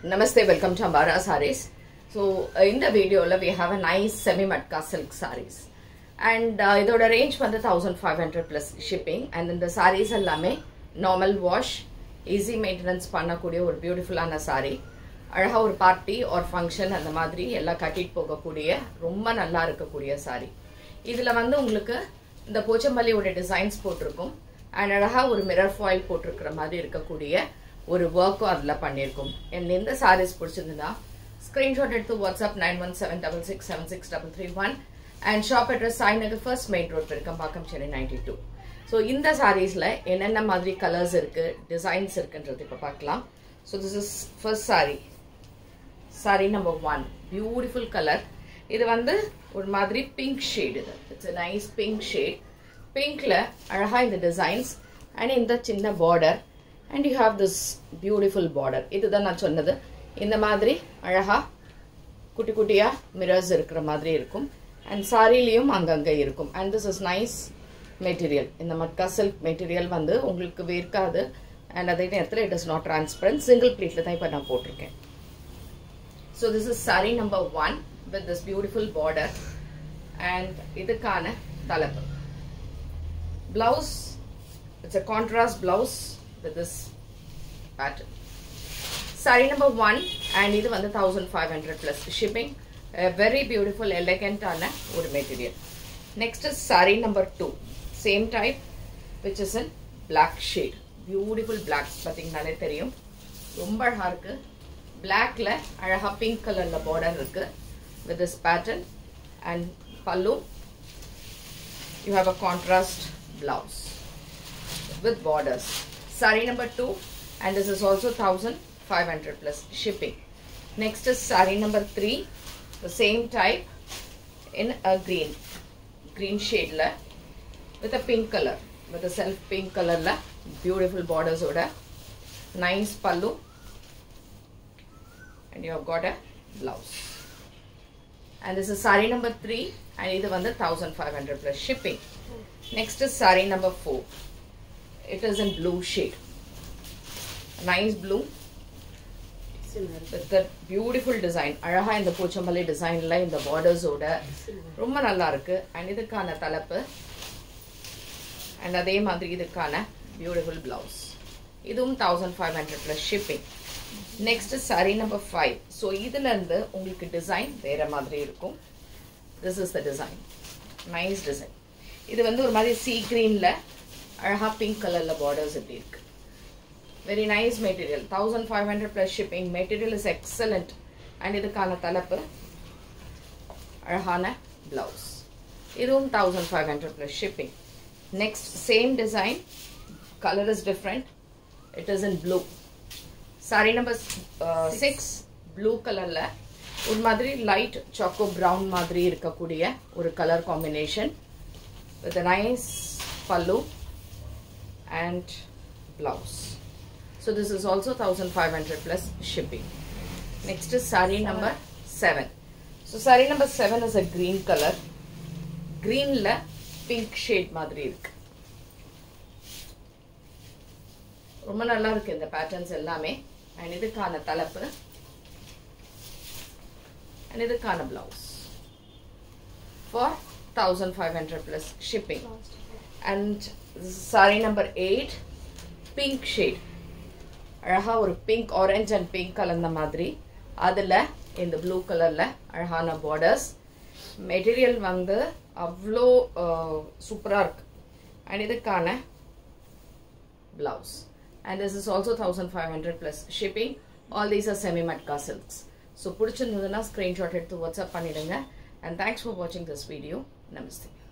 Namaste, welcome to Ambara Sarees. So, uh, இந்த வீடியோவில் we have a nice semi matka silk sarees. And இதோட range வந்து thousand five hundred plus shipping and இந்த sarees எல்லாமே normal wash easy maintenance பண்ணக்கூடிய ஒரு பியூட்டிஃபுல்லான saree அழகாக ஒரு பார்ட்டி ஒரு ஃபங்க்ஷன் அந்த மாதிரி எல்லாம் கட்டிட்டு போகக்கூடிய ரொம்ப நல்லா இருக்கக்கூடிய saree இதில் வந்து உங்களுக்கு இந்த போச்சம்பள்ளியோட டிசைன்ஸ் போட்டிருக்கும் அண்ட் அழகாக ஒரு மிரர் ஃபாயில் போட்டிருக்கிற மாதிரி இருக்கக்கூடிய ஒரு ஒர்க்கும் அதில் பண்ணியிருக்கும் என் எந்த சாரீஸ் பிடிச்சிருந்தா ஸ்க்ரீன்ஷாட் எடுத்து WhatsApp nine one seven double six seven six double three one and shop address Sainagar first main road Perukkambakkam Chennai ninety two so இந்த சாரீஸில் என்னென்ன மாதிரி கலர்ஸ் இருக்குது டிசைன்ஸ் இருக்குன்றது இப்போ பார்க்கலாம் so this is first saree saree number one beautiful colour இது வந்து ஒரு மாதிரி பிங்க் ஷேட் இது இட்ஸ் நைஸ் பிங்க் ஷேட் பிங்க்ல அழகா இந்த டிசைன்ஸ் அண்ட் இந்த சின்ன border and you have this beautiful border இதுதான் நான் சொன்னது இந்த மாதிரி அழகா குட்டி குட்டியா மிரர்ஸ் இருக்கிற மாதிரி இருக்கும் அண்ட் சாரிலையும் அங்கங்கே இருக்கும் and this is nice material இந்த மட்கா சில்க் மெட்டீரியல் வந்து உங்களுக்கு வேர்க்காது அண்ட் அதே நேரத்தில் it is not transparent single பிளேட்டில் தான் இப்போ நான் போட்டிருக்கேன் so this is saree number one with this beautiful border and இதுக்கான தலைப்பு blouse it's a contrast blouse with this pattern saree number one and இது வந்து thousand five hundred plus shipping very beautiful எலகண்டான ஒரு material next is saree number two same type which is in black shade beautiful black பார்த்தீங்கனாலே தெரியும் ரொம்ப அழகாக இருக்குது பிளாக்ல அழகாக பிங்க் கலரில் பார்டர் இருக்குது with this pattern and pallu you have a contrast blouse with borders. Sari number 2 and this is also 1500 plus shipping. Next is sari number 3, the same type in a green, green shade la, with a pink color, with a self pink color la, beautiful borders oda, nice pallu and you have got a blouse. And this is sari number 3 and இது வந்து 1500 plus shipping. Next is sari number 4. it is in blue shade nice blue with that beautiful design அழகா இந்த பூச்சம்பள்ளி டிசைன்ல இந்த பார்டர்ஸோட ரொம்ப நல்லா இருக்கு and இதுக்கான தலைப்பு அண்ட் அதே மாதிரி இதுக்கான பியூட்டிஃபுல் பிளவுஸ் இதுவும் thousand five hundred plus shipping next saree number five so இதுல இருந்து உங்களுக்கு டிசைன் வேற மாதிரி இருக்கும் this is the design nice design இது வந்து ஒரு மாதிரி சீ கிரீன்ல அழகா பிங்க் கலர்ல பார்டர்ஸ் இப்படி இருக்கு very nice material thousand five hundred plus shipping material is excellent and இதுக்கான தலைப்பு அழகான பிளவுஸ் இதுவும் thousand five hundred plus shipping next same design colour is different it is in blue saree number six blue கலர்ல ஒரு மாதிரி light choco brown மாதிரி இருக்கக்கூடிய ஒரு colour combination with nice pallu and blouse. So this is also 1500 plus shipping. Next is sari number 7. So sari number 7 is a green color. Greenல pink shade மாதிரி இருக்கு ரொம்ப நல்லா இருக்கு இந்த பேட்டர்ன்ஸ் எல்லாமே அண்ட் இதுக்கான தலைப்பு அண்ட் இதுக்கான blouse for thousand five hundred plus shipping and saree number eight pink shade அழகாக ஒரு பிங்க் ஆரஞ்ச் அண்ட் பிங்க் கலந்த மாதிரி அதில் இந்த ப்ளூ கலரில் அழகான பார்டர்ஸ் மெட்டீரியல் வந்து அவ்வளோ சூப்பராக இருக்கு அண்ட் இதுக்கான blouse and this is also thousand five hundred plus shipping all these are semi matka silks so பிடிச்சிருந்ததுன்னா ஸ்க்ரீன்ஷாட் எடுத்து வாட்ஸ்அப் பண்ணிடுங்க அண்ட் தேங்க்ஸ் ஃபார் வாட்சிங் திஸ் வீடியோ நமஸ்தே